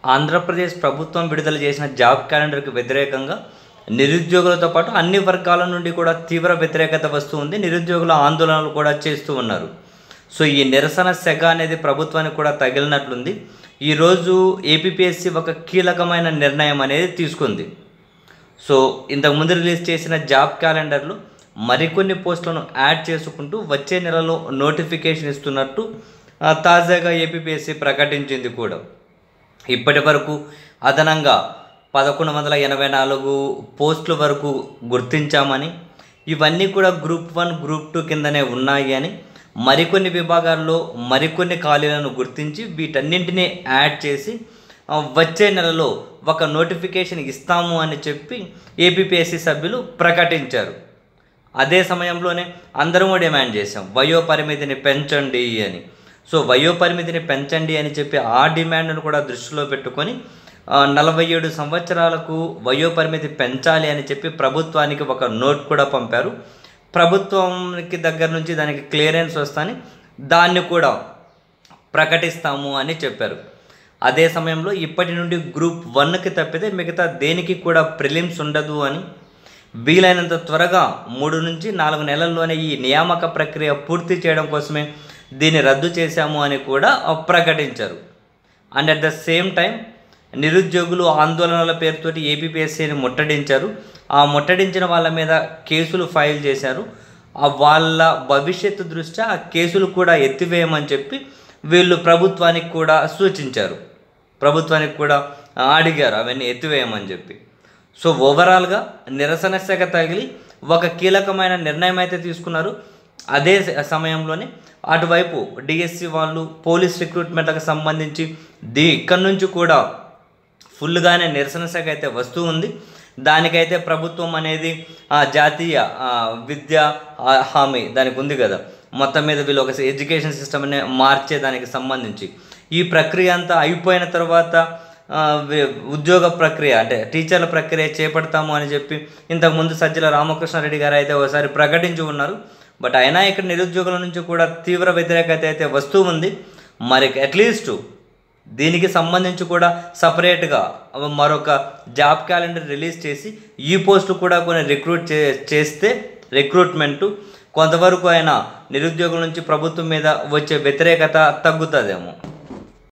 ఆంధ్రప్రదేశ్ ప్రభుత్వం విడుదల చేసిన జాబ్ క్యాలెండర్కి వ్యతిరేకంగా నిరుద్యోగులతో పాటు అన్ని వర్గాల నుండి కూడా తీవ్ర వ్యతిరేకత వస్తూ ఉంది నిరుద్యోగుల ఆందోళనలు కూడా చేస్తూ ఉన్నారు సో ఈ నిరసన సెగ అనేది ప్రభుత్వానికి కూడా తగిలినట్లుంది ఈరోజు ఏపీపీఎస్సీ ఒక కీలకమైన నిర్ణయం అనేది తీసుకుంది సో ఇంతకుముందు రిలీజ్ చేసిన జాబ్ క్యాలెండర్లో మరికొన్ని పోస్టులను యాడ్ చేసుకుంటూ వచ్చే నెలలో నోటిఫికేషన్ ఇస్తున్నట్టు ఆ, తాజాగా ఏపీపీఎస్సీ ప్రకటించింది కూడా ఇప్పటి వరకు అదనంగా పదకొండు వందల ఎనభై నాలుగు పోస్టుల వరకు గుర్తించామని ఇవన్నీ కూడా గ్రూప్ వన్ గ్రూప్ టూ కిందనే ఉన్నాయి అని మరికొన్ని విభాగాల్లో మరికొన్ని ఖాళీలను గుర్తించి వీటన్నింటినీ యాడ్ చేసి ఆ, వచ్చే నెలలో ఒక నోటిఫికేషన్ ఇస్తాము అని చెప్పి ఏపీపీఎస్సీ సభ్యులు ప్రకటించారు అదే సమయంలోనే అందరము డిమాండ్ చేశాం వయో పరిమితిని పెంచండి అని సో వయో పరిమితిని పెంచండి అని చెప్పి ఆ డిమాండ్ను కూడా దృష్టిలో పెట్టుకొని ఆ, నలభై ఏడు సంవత్సరాలకు వయో పరిమితి పెంచాలి అని చెప్పి ప్రభుత్వానికి ఒక నోట్ కూడా పంపారు ప్రభుత్వానికి దగ్గర నుంచి దానికి క్లియరెన్స్ వస్తాని దాన్ని కూడా ప్రకటిస్తాము అని చెప్పారు అదే సమయంలో ఇప్పటి నుండి గ్రూప్ వన్కి తప్పితే మిగతా దేనికి కూడా ప్రిలిమ్స్ ఉండదు అని వీలైనంత త్వరగా మూడు నుంచి నాలుగు నెలల్లోనే ఈ నియామక ప్రక్రియ పూర్తి చేయడం కోసమే దీన్ని రద్దు చేశాము అని కూడా ప్రకటించారు and at the same time నిరుద్యోగులు ఆందోళనల పేరుతోటి ఏపీపీఎస్సీని ముట్టడించారు ఆ ముట్టడించిన వాళ్ళ మీద కేసులు ఫైల్ చేశారు ఆ వాళ్ళ భవిష్యత్తు దృష్ట్యా ఆ కేసులు కూడా ఎత్తివేయమని చెప్పి వీళ్ళు ప్రభుత్వానికి కూడా సూచించారు ప్రభుత్వానికి కూడా అడిగారు అవన్నీ ఎత్తివేయమని చెప్పి సో ఓవరాల్గా నిరసన శాఖ తగిలి ఒక కీలకమైన నిర్ణయం అయితే తీసుకున్నారు అదే స- సమయంలోనే అటువైపు డిఎస్సి వాళ్ళు పోలీస్ రిక్రూట్మెంట్లకు సంబంధించి దీ ఇక్కడి నుంచి కూడా ఫుల్గానే నిరసన శాఖ అయితే వస్తూ ఉంది దానికైతే ప్రభుత్వం అనేది ఆ, జాతీయ ఆ, విద్య ఆ, హామీ దానికి ఉంది కదా మొత్తం మీద వీళ్ళు ఒక ఎడ్యుకేషన్ సిస్టమ్ని మార్చే దానికి సంబంధించి ఈ ప్రక్రియ అంతా అయిపోయిన తర్వాత ఆ, వి- ఉద్యోగ ప్రక్రియ అంటే టీచర్ల ప్రక్రియ చేపడతాము అని చెప్పి ఇంతకుముందు సజ్జల రామకృష్ణారెడ్డి గారు అయితే ఒకసారి ప్రకటించి ఉన్నారు బట్ అయినా ఇక్కడ నిరుద్యోగుల నుంచి కూడా తీవ్ర వ్యతిరేకత అయితే వస్తూ ఉంది మరి అట్లీస్ట్ దీనికి సంబంధించి కూడా సపరేట్గా మరొక జాబ్ క్యాలెండర్ రిలీజ్ చేసి ఈ పోస్టు కూడా కొన్ని రిక్రూట్ చే చేస్తే రిక్రూట్మెంటు కొంతవరకు అయినా నిరుద్యోగుల నుంచి ప్రభుత్వం మీద వచ్చే వ్యతిరేకత తగ్గుతుందేమో